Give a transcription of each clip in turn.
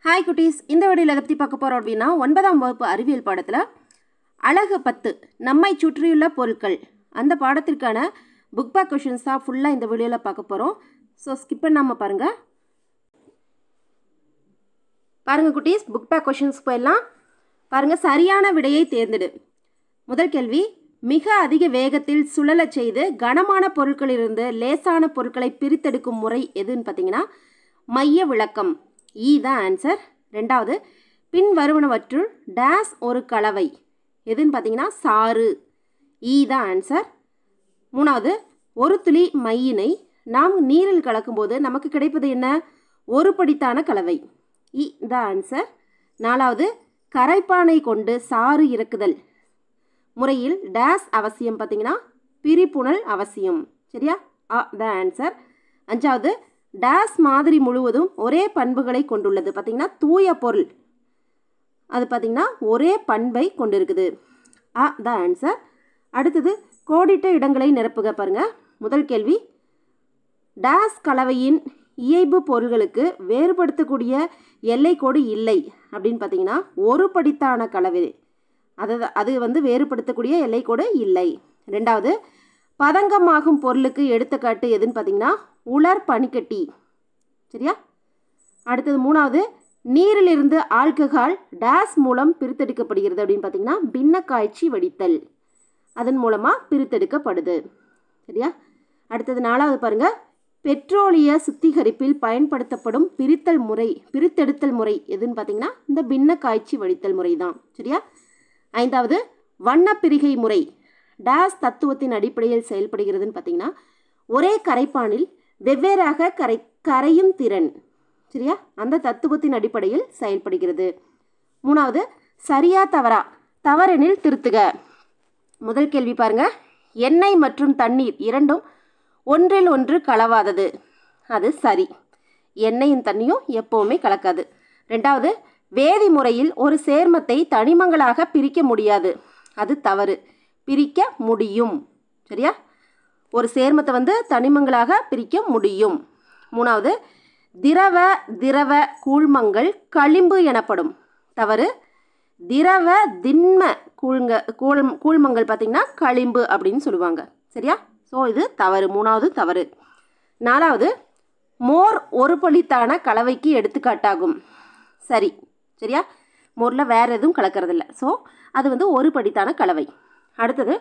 hi குட்டீஸ் இந்த வீடியோவில் எதை பற்றி பார்க்க போகிறோம் அப்படின்னா ஒன்பதாம் வகுப்பு அறிவியல் பாடத்தில் அழகு பத்து நம்மை சுற்றியுள்ள பொருட்கள் அந்த பாடத்திற்கான புக் பேக் கொஷின்ஸ் தான் ஃபுல்லாக இந்த வீடியோவில் பார்க்க போகிறோம் ஸோ ஸ்கிப் பண்ணாமல் பாருங்கள் பாருங்கள் குட்டீஸ் புக் பேக் கொஷின்ஸ் போயிடலாம் பாருங்கள் சரியான விடையை தேர்ந்தெடு முதல் கேள்வி மிக அதிக வேகத்தில் சுழலச் செய்து கனமான பொருட்களிலிருந்து லேசான பொருட்களை பிரித்தெடுக்கும் முறை எதுன்னு பார்த்தீங்கன்னா மைய விளக்கம் ஈ தான் ஆன்சர் ரெண்டாவது பின் வருவனவற்றுள் டேஸ் ஒரு கலவை எதுன்னு பார்த்தீங்கன்னா சாறு ஈ தான் ஆன்சர் மூணாவது ஒரு துளி மையினை நாம் நீரில் கலக்கும்போது நமக்கு கிடைப்பது என்ன ஒரு படித்தான கலவை இ த ஆன்சர் நாலாவது கரைப்பானை கொண்டு சாறு இறக்குதல் முறையில் டேஸ் அவசியம் பார்த்தீங்கன்னா பிரிப்புணல் அவசியம் சரியா அ த ஆன்சர் அஞ்சாவது டேஸ் மாதிரி முழுவதும் ஒரே பண்புகளை கொண்டுள்ளது பார்த்தீங்கன்னா தூய பொருள் அது பார்த்தீங்கன்னா ஒரே பண்பை கொண்டிருக்குது அ த ஆன்சர் அடுத்தது கோடிட்ட இடங்களை நிரப்புக பாருங்க முதல் கேள்வி டேஸ் கலவையின் இயைபு பொருள்களுக்கு வேறுபடுத்தக்கூடிய எல்லைக்கோடு இல்லை அப்படின்னு பார்த்தீங்கன்னா ஒரு படித்தான கலவை அது அது வந்து வேறுபடுத்தக்கூடிய எல்லைக்கோடு இல்லை ரெண்டாவது பதங்கமாகும் பொருளுக்கு எடுத்துக்காட்டு எதுன்னு பார்த்தீங்கன்னா உலர் பனிக்கட்டி சரியா அடுத்தது மூணாவது நீரிலிருந்து ஆல்கஹால் டேஸ் மூலம் பிரித்தெடுக்கப்படுகிறது அப்படின்னு பார்த்தீங்கன்னா பின்ன காய்ச்சி வடித்தல் அதன் மூலமாக பிரித்தெடுக்கப்படுது சரியா அடுத்தது நாலாவது பாருங்க பெட்ரோலிய சுத்திகரிப்பில் பயன்படுத்தப்படும் பிரித்தல் முறை பிரித்தெடுத்தல் முறை எதுன்னு பார்த்தீங்கன்னா இந்த பின்ன காய்ச்சி வடித்தல் முறை தான் சரியா ஐந்தாவது வண்ணப்பிரிகை முறை டேஸ் தத்துவத்தின் அடிப்படையில் செயல்படுகிறதுன்னு பார்த்தீங்கன்னா ஒரே கரைப்பானில் வெவ்வேறாக கரை கரையும் திறன் சரியா அந்த தத்துவத்தின் அடிப்படையில் செயல்படுகிறது மூணாவது சரியா தவறா தவறெனில் திருத்துக முதல் கேள்வி பாருங்க எண்ணெய் மற்றும் தண்ணீர் இரண்டும் ஒன்றில் ஒன்று கலவாதது அது சரி எண்ணெயும் தண்ணியும் எப்போவுமே கலக்காது ரெண்டாவது வேதி முறையில் ஒரு சேர்மத்தை தனிமங்களாக பிரிக்க முடியாது அது தவறு பிரிக்க முடியும் சரியா ஒரு சேர்மத்தை வந்து தனிமங்களாக பிரிக்க முடியும் மூணாவது திரவ திரவ கூழ்மங்கள் களிம்பு எனப்படும் தவறு திரவ திண்ம கூழ்ங்க கூழ் கூழ்மங்கள் பார்த்திங்கன்னா களிம்பு அப்படின்னு சொல்லுவாங்க சரியா ஸோ இது தவறு மூணாவது தவறு நாலாவது மோர் ஒரு பழித்தான கலவைக்கு எடுத்துக்காட்டாகும் சரி சரியா மோரில் வேறு எதுவும் கலக்கிறதில்ல ஸோ அது வந்து ஒரு படித்தான கலவை அடுத்தது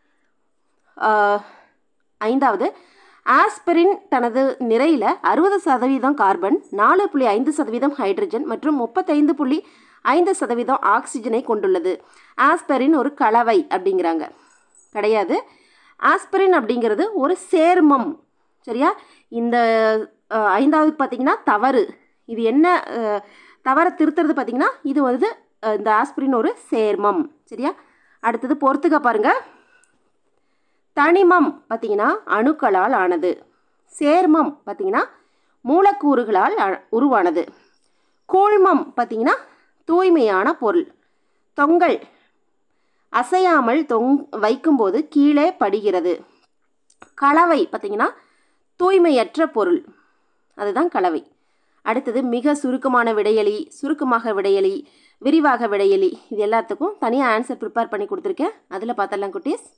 ஐந்தாவது ஆஸ்பிரின் தனது நிறையில் அறுபது சதவீதம் கார்பன் நாலு புள்ளி ஐந்து சதவீதம் ஹைட்ரஜன் மற்றும் முப்பத்தைந்து புள்ளி ஐந்து சதவீதம் ஆக்சிஜனை கொண்டுள்ளது ஆஸ்பரின் ஒரு கலவை அப்படிங்கிறாங்க கிடையாது ஆஸ்பிரின் அப்படிங்கிறது ஒரு சேர்மம் சரியா இந்த ஐந்தாவது பார்த்தீங்கன்னா தவறு இது என்ன தவறை திருத்துறது பார்த்தீங்கன்னா இது வந்து இந்த ஆஸ்பிரின் ஒரு சேர்மம் சரியா அடுத்தது பொறுத்துக்க பாருங்க தனிமம் பார்த்தீங்கன்னா அணுக்களால் ஆனது சேர்மம் பார்த்தீங்கன்னா மூலக்கூறுகளால் உருவானது கூழ்மம் பார்த்தீங்கன்னா தூய்மையான பொருள் தொங்கல் அசையாமல் தொங் வைக்கும்போது கீழே படுகிறது கலவை பார்த்தீங்கன்னா தூய்மையற்ற பொருள் அதுதான் கலவை அடுத்தது மிக சுருக்கமான விடையலி சுருக்கமாக விடையலி விரிவாக விடையலி இது எல்லாத்துக்கும் தனியாக ஆன்சர் ப்ரிப்பேர் பண்ணி கொடுத்துருக்கேன் அதில் பார்த்தலாம் குட்டீஸ்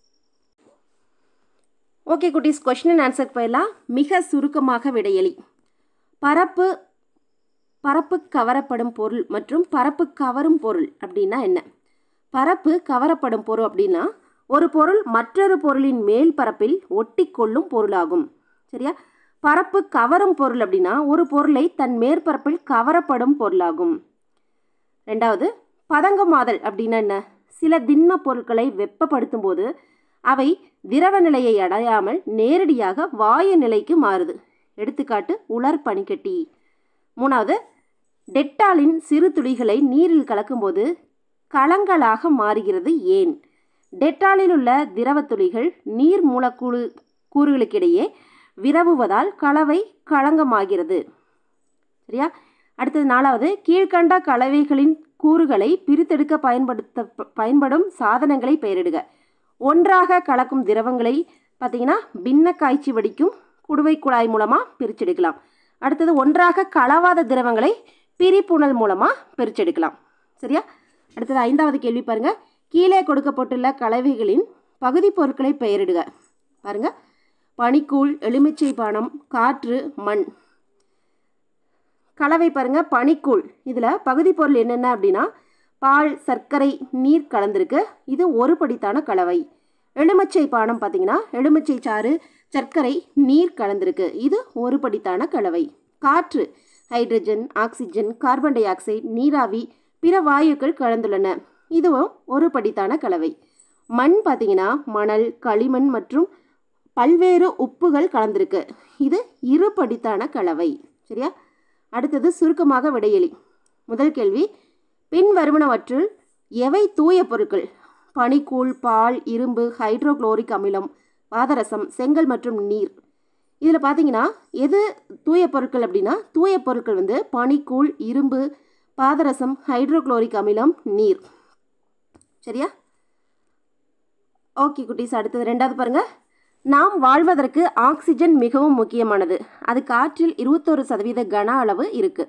ஓகே குட்டீஸ் கொஷின் அண்ட் ஆன்சர் போயிடலாம் மிக சுருக்கமாக விடையலி பரப்பு பரப்பு கவரப்படும் பொருள் மற்றும் பரப்பு கவரும் பொருள் அப்படின்னா என்ன பரப்பு கவரப்படும் பொருள் அப்படின்னா ஒரு பொருள் மற்றொரு பொருளின் மேல் பரப்பில் ஒட்டி கொள்ளும் பொருளாகும் சரியா பரப்பு கவரும் பொருள் அப்படின்னா ஒரு பொருளை தன் மேற்பரப்பில் கவரப்படும் பொருளாகும் ரெண்டாவது பதங்கமாதல் அப்படின்னா என்ன சில திண்ம பொருட்களை வெப்பப்படுத்தும் போது அவை திரவ நிலையை அடையாமல் நேரடியாக வாயு நிலைக்கு மாறுது எடுத்துக்காட்டு உலர் பனிக்கட்டி மூணாவது டெட்டாலின் சிறு துளிகளை நீரில் கலக்கும்போது களங்களாக மாறுகிறது ஏன் டெட்டாலில் உள்ள திரவ துளிகள் நீர் மூலக்கூறு கூறுகளுக்கிடையே விரவுவதால் கலவை களங்கமாகிறது சரியா அடுத்தது நாலாவது கீழ்கண்ட கலவைகளின் கூறுகளை பிரித்தெடுக்க பயன்படுத்த பயன்படும் சாதனங்களை பெயரிடுக ஒன்றாக கலக்கும் திரவங்களை பார்த்தீங்கன்னா பின்ன காய்ச்சி வடிக்கும் குடுவை குழாய் மூலமாக பிரிச்செடுக்கலாம் அடுத்தது ஒன்றாக கலவாத திரவங்களை பிரிப்புணல் மூலமாக பிரிச்செடுக்கலாம் சரியா அடுத்தது ஐந்தாவது கேள்வி பாருங்க கீழே கொடுக்கப்பட்டுள்ள கலவைகளின் பகுதி பொருட்களை பெயரிடுக பாருங்க பனிக்கூழ் எலுமிச்சை பானம் காற்று மண் கலவை பாருங்க பனிக்கூழ் இதில் பகுதி பொருள் என்னென்ன அப்படின்னா பால் சர்க்கரை நீர் கலந்திருக்கு இது ஒரு படித்தான கலவை எலுமிச்சை பானம் பார்த்தீங்கன்னா எலுமிச்சை சாறு சர்க்கரை நீர் கலந்திருக்கு இது ஒரு படித்தான கலவை காற்று hydrogen oxygen carbon dioxide நீராவி பிற வாயுக்கள் கலந்துள்ளன இதுவும் ஒரு படித்தான கலவை மண் பார்த்தீங்கன்னா மணல் களிமண் மற்றும் பல்வேறு உப்புகள் கலந்திருக்கு இது இரு படித்தான கலவை சரியா அடுத்தது சுருக்கமாக விடையெளி முதல் கேள்வி பின் வருவனவற்றுள் எவை தூய பொருட்கள் பனிக்கூழ் பால் இரும்பு ஹைட்ரோகுளோரிக் அமிலம் பாதரசம் செங்கல் மற்றும் நீர் இதில் பார்த்தீங்கன்னா எது தூய பொருட்கள் அப்படின்னா தூய பொருட்கள் வந்து பனிக்கூழ் இரும்பு பாதரசம் ஹைட்ரோகுளோரிக் அமிலம் நீர் சரியா ஓகே குட்டீஸ் அடுத்தது ரெண்டாவது பாருங்க நாம் வாழ்வதற்கு ஆக்சிஜன் மிகவும் முக்கியமானது அது காற்றில் இருபத்தோரு சதவீத கன அளவு இருக்கு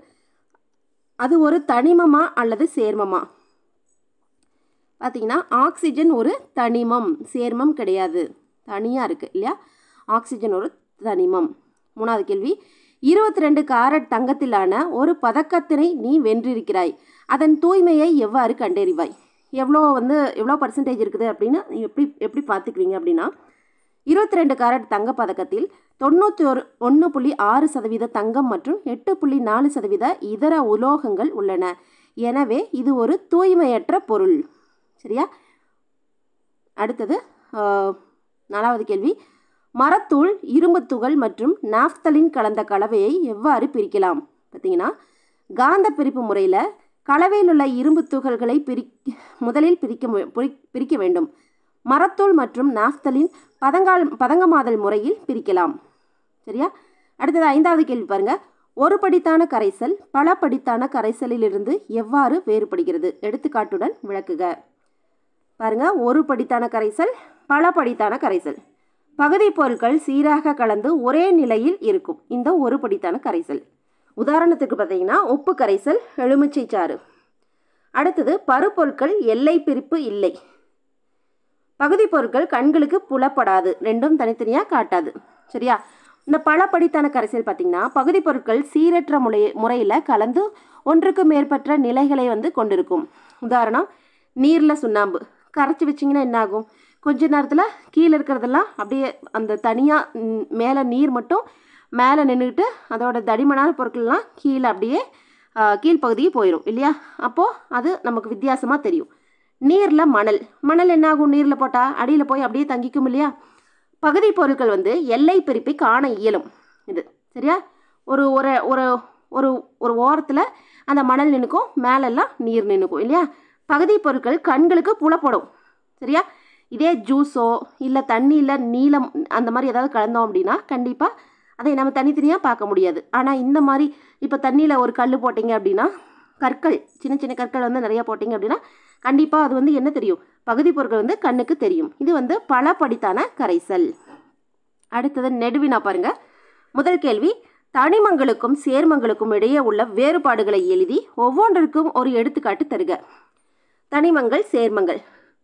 அது ஒரு தனிமமா அல்லது சேர்மமா பார்த்தீங்கன்னா ஆக்சிஜன் ஒரு தனிமம் சேர்மம் கிடையாது தனியாக இருக்குது இல்லையா ஆக்சிஜன் ஒரு தனிமம் மூணாவது கேள்வி இருபத்தி ரெண்டு காரட் தங்கத்திலான ஒரு பதக்கத்தினை நீ வென்றிருக்கிறாய் அதன் தூய்மையை எவ்வாறு கண்டறிவாய் எவ்வளோ வந்து எவ்வளோ பர்சன்டேஜ் இருக்குது அப்படின்னு எப்படி எப்படி பார்த்துக்குவீங்க அப்படின்னா இருபத்தி ரெண்டு கேரட் தங்க பதக்கத்தில் தொண்ணூற்றி ஒரு ஒன்று புள்ளி ஆறு சதவீத தங்கம் மற்றும் எட்டு புள்ளி நாலு சதவீத இதர உலோகங்கள் உள்ளன எனவே இது ஒரு தூய்மையற்ற பொருள் சரியா அடுத்தது ஆஹ், நாலாவது கேள்வி மரத்தூள் இரும்புத் துகள் மற்றும் நாப்தலின் கலந்த கலவையை எவ்வாறு பிரிக்கலாம் பார்த்தீங்கன்னா காந்த பிரிப்பு முறையில் கலவையில் உள்ள இரும்புத் துகள்களை பிரி முதலில் பிரிக்க மு- பிரி- பிரிக்க வேண்டும் மரத்தூள் மற்றும் நாப்தலின் பதங்கால் பதங்கமாதல் முறையில் பிரிக்கலாம் சரியா அடுத்தது ஐந்தாவது கேள்வி பாருங்க ஒரு படித்தான கரைசல் பல படித்தான கரைசலிலிருந்து எவ்வாறு வேறுபடுகிறது எடுத்துக்காட்டுடன் விளக்குக பாருங்க ஒரு படித்தான கரைசல் பல படித்தான கரைசல் பகுதி பொருட்கள் சீராக கலந்து ஒரே நிலையில் இருக்கும் இந்த ஒரு படித்தான கரைசல் உதாரணத்துக்கு பார்த்தீங்கன்னா உப்பு கரைசல் எலுமிச்சை சாறு அடுத்தது பருப்பொருட்கள் எல்லை பிரிப்பு இல்லை பகுதி பொருட்கள் கண்களுக்கு புலப்படாது ரெண்டும் தனித்தனியாக காட்டாது சரியா இந்த பல படித்தான கரைசல் பார்த்தீங்கன்னா பகுதி பொருட்கள் சீரற்ற முறை முறையில் கலந்து ஒன்றுக்கு மேற்பட்ட நிலைகளை வந்து கொண்டிருக்கும் உதாரணம் நீரில் சுண்ணாம்பு கரைச்சி வச்சிங்கன்னா என்ன ஆகும் கொஞ்ச நேரத்தில் கீழே இருக்கிறதெல்லாம் அப்படியே அந்த தனியாக மேலே நீர் மட்டும் மேலே நின்றுக்கிட்டு அதோட தடிமனான பொருட்கள்லாம் கீழே அப்படியே ஆ, கீழ்ப்பகுதிக்கு போயிடும் இல்லையா அப்போது அது நமக்கு வித்தியாசமாக தெரியும் நீரில் மணல் மணல் என்ன ஆகும் நீரில் போட்டால் அடியில் போய் அப்படியே தங்கிக்கும் இல்லையா பகுதி பொருட்கள் வந்து எல்லை பிரிப்பை காண இயலும் இது சரியா ஒரு ஒரு ஒரு ஒரு ஒரு ஓரத்தில் அந்த மணல் நின்றுக்கும் மேலெல்லாம் நீர் நின்றுக்கும் இல்லையா பகுதி பொருட்கள் கண்களுக்கு புலப்படும் சரியா இதே ஜூஸோ இல்லை தண்ணியில் நீலம் அந்த மாதிரி ஏதாவது கலந்தோம் அப்படின்னா கண்டிப்பாக அதை நம்ம தனித்தனியாக பார்க்க முடியாது ஆனால் இந்த மாதிரி இப்போ தண்ணியில் ஒரு கல் போட்டிங்க அப்படின்னா கற்கள் சின்ன சின்ன கற்கள் வந்து நிறைய போட்டிங்க அப்படின்னா கண்டிப்பாக அது வந்து என்ன தெரியும் பகுதி பொருட்கள் வந்து கண்ணுக்கு தெரியும் இது வந்து பல படித்தான கரைசல் அடுத்தது நெடுவினா பாருங்க முதல் கேள்வி தனிமங்களுக்கும் சேர்மங்களுக்கும் இடையே உள்ள வேறுபாடுகளை எழுதி ஒவ்வொன்றிற்கும் ஒரு எடுத்துக்காட்டு தருக தனிமங்கள் சேர்மங்கள்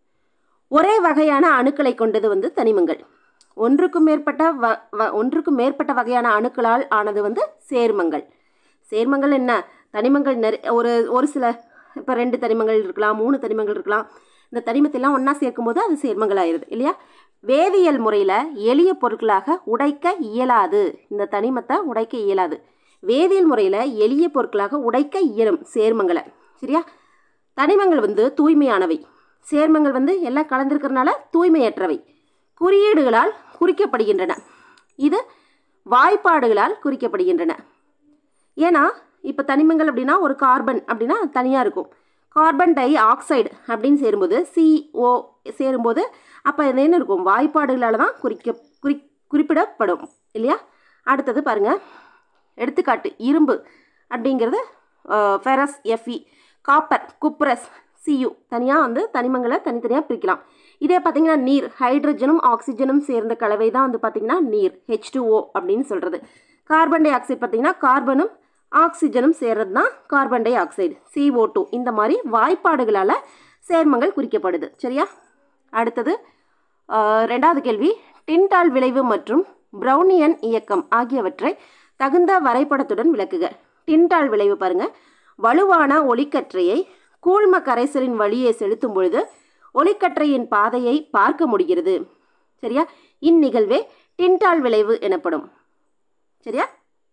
ஒரே வகையான அணுக்களை கொண்டது வந்து தனிமங்கள் ஒன்றுக்கும் மேற்பட்ட வ வ- ஒன்றுக்கும் மேற்பட்ட வகையான அணுக்களால் ஆனது வந்து சேர்மங்கள் சேர்மங்கள் என்ன தனிமங்கள் நிறை ஒரு ஒரு சில இப்போ ரெண்டு தனிமங்கள் இருக்கலாம் மூணு தனிமங்கள் இருக்கலாம் இந்த தனிமத்தெல்லாம் ஒன்றா சேர்க்கும்போது அது சேர்மங்கள் ஆயிடுது இல்லையா வேதியியல் முறையில் எளிய பொருட்களாக உடைக்க இயலாது இந்த தனிமத்தை உடைக்க இயலாது வேதியியல் முறையில் எளிய பொருட்களாக உடைக்க இயலும் சேர்மங்களை சரியா தனிமங்கள் வந்து தூய்மையானவை சேர்மங்கள் வந்து எல்லாம் கலந்திருக்கிறனால தூய்மையற்றவை குறியீடுகளால் குறிக்கப்படுகின்றன இது வாய்ப்பாடுகளால் குறிக்கப்படுகின்றன ஏன்னா இப்போ தனிமங்கள் அப்படின்னா ஒரு கார்பன் அப்படின்னா தனியாக இருக்கும் கார்பன் டை ஆக்சைடு அப்படின்னு சேரும்போது CO சேரும்போது அப்போ இது என்ன இருக்கும் வாய்ப்பாடுகளால் தான் குறிக்க குறி குறிப்பிடப்படும் இல்லையா அடுத்தது பாருங்க எடுத்துக்காட்டு இரும்பு அப்படிங்கிறது ferrous F E copper cuprous C U தனியாக வந்து தனிமங்களை தனித்தனியாக பிரிக்கலாம் இதே பார்த்தீங்கன்னா நீர் ஹைட்ரஜனும் ஆக்சிஜனும் சேர்ந்த கலவை தான் வந்து பார்த்தீங்கன்னா நீர் ஹெச் டூஓ அப்படின்னு சொல்கிறது கார்பன் டை ஆக்சைடு பார்த்தீங்கன்னா கார்பனும் ஆக்சிஜனும் சேர்றது தான் carbon di oxide CO2 two இந்த மாதிரி வாய்ப்பாடுகளால் சேர்மங்கள் குறிக்கப்படுது சரியா அடுத்தது ஆஹ், ரெண்டாவது கேள்வி டின்டால் விளைவு மற்றும் பிரவுனியன் இயக்கம் ஆகியவற்றை தகுந்த வரைபடத்துடன் விளக்குக டின்டால் விளைவு பாருங்க வலுவான ஒளிக்கற்றையை கூழ்ம கரைசலின் வழியே செலுத்தும் பொழுது ஒளிக்கற்றையின் பாதையை பார்க்க முடிகிறது சரியா இந்நிகழ்வே டின்டால் விளைவு எனப்படும் சரியா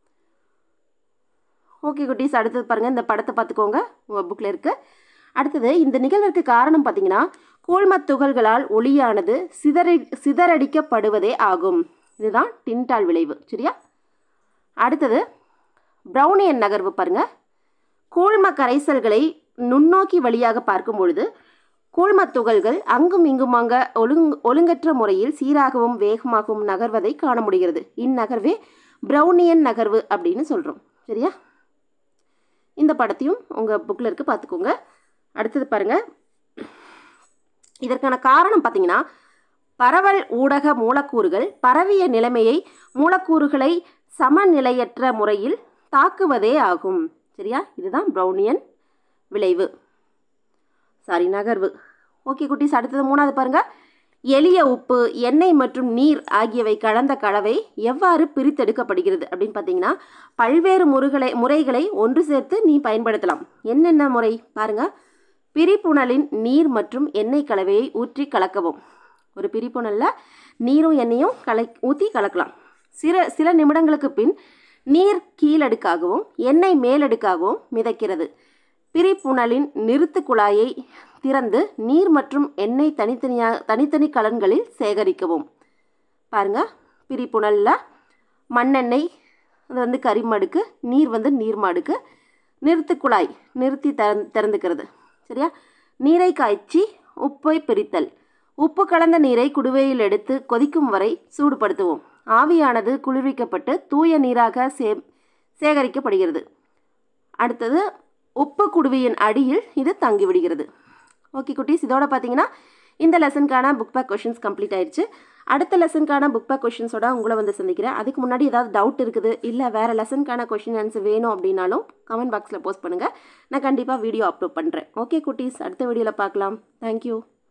ஓகே குட்டீஸ் அடுத்தது பாருங்கள் இந்த படத்தை பார்த்துக்கோங்க உங்கள் புக்கில் இருக்குது அடுத்தது இந்த நிகழ்விற்கு காரணம் பார்த்தீங்கன்னா கூழ்மத் துகள்களால் ஒளியானது சிதறி சிதறடிக்கப்படுவதே ஆகும் இதுதான் டின்டால் விளைவு சரியா அடுத்தது பிரவுனியன் நகர்வு பாருங்க கூழ்ம கரைசல்களை நுண்ணோக்கி வழியாக பார்க்கும் பொழுது கூழ்மத் துகள்கள் அங்கும் இங்குமாக ஒழுங் ஒழுங்கற்ற முறையில் சீராகவும் வேகமாகவும் நகர்வதை காண முடிகிறது இந்நகர்வே பிரவுனியன் நகர்வு அப்படின்னு சொல்கிறோம் சரியா இந்த படத்தையும் உங்கள் புக்கில் இருக்கு பார்த்துக்கோங்க அடுத்தது பாருங்கள் இதற்கான காரணம் பார்த்தீங்கன்னா பரவல் ஊடக மூலக்கூறுகள் பரவிய நிலைமையை மூலக்கூறுகளை சமநிலையற்ற முறையில் தாக்குவதே ஆகும் சரியா இதுதான் ப்ரௌனியன் விளைவு சாரி நகர்வு ஓகே குட்டீஸ் அடுத்தது மூணாவது பாருங்க எளிய உப்பு எண்ணெய் மற்றும் நீர் ஆகியவை கலந்த கலவை எவ்வாறு பிரித்தெடுக்கப்படுகிறது அப்படின்னு பார்த்தீங்கன்னா பல்வேறு முறைகளை முறைகளை ஒன்று சேர்த்து நீ பயன்படுத்தலாம் என்னென்ன முறை பாருங்க பிரிப்புணலின் நீர் மற்றும் எண்ணெய் கலவையை ஊற்றி கலக்கவும் ஒரு பிரிப்புணலில் நீரும் எண்ணெயும் கலை ஊற்றி கலக்கலாம் சில சில நிமிடங்களுக்கு பின் நீர் கீழடுக்காகவும் எண்ணெய் மேலடுக்காகவும் மிதக்கிறது பிரிப்புணலின் நிறுத்து குழாயை திறந்து நீர் மற்றும் எண்ணெய் தனித்தனியாக தனித்தனி கலன்களில் சேகரிக்கவும் பாருங்க பிரிப்புணலில் மண்ணெண்ணெய் அது வந்து கரிமடுக்கு நீர் வந்து நீர்மாடுக்கு நிறுத்து குழாய் நிறுத்தி திறந் திறந்துக்கிறது சரியா நீரை காய்ச்சி உப்பை பிரித்தல் உப்பு கலந்த நீரை குடுவையில் எடுத்து கொதிக்கும் வரை சூடுபடுத்துவோம் ஆவியானது குளிர்விக்கப்பட்டு தூய நீராக சே சேகரிக்கப்படுகிறது அடுத்தது உப்பு குடுவையின் அடியில் இது தங்கிவிடுகிறது ஓகே குட்டீஸ் இதோட பார்த்தீங்கன்னா இந்த லெசனுக்கான புக் பேக் கொஷின்ஸ் கம்ப்ளீட் ஆயிடுச்சு அடுத்த லெசனுக்கான புக் பேக் கொஷின்ஸோட உங்களை வந்து சந்திக்கிறேன் அதுக்கு முன்னாடி ஏதாவது டவுட் இருக்குது இல்லை வேறு லெசனுக்கான கொஷின் ஆன்சர் வேணும் அப்படின்னாலும் கமெண்ட் பாக்ஸில் போஸ்ட் பண்ணுங்கள் நான் கண்டிப்பாக வீடியோ அப்லோட் பண்ணுறேன் ஓகே குட்டீஸ் அடுத்த வீடியோவில் பார்க்கலாம் தேங்க்யூ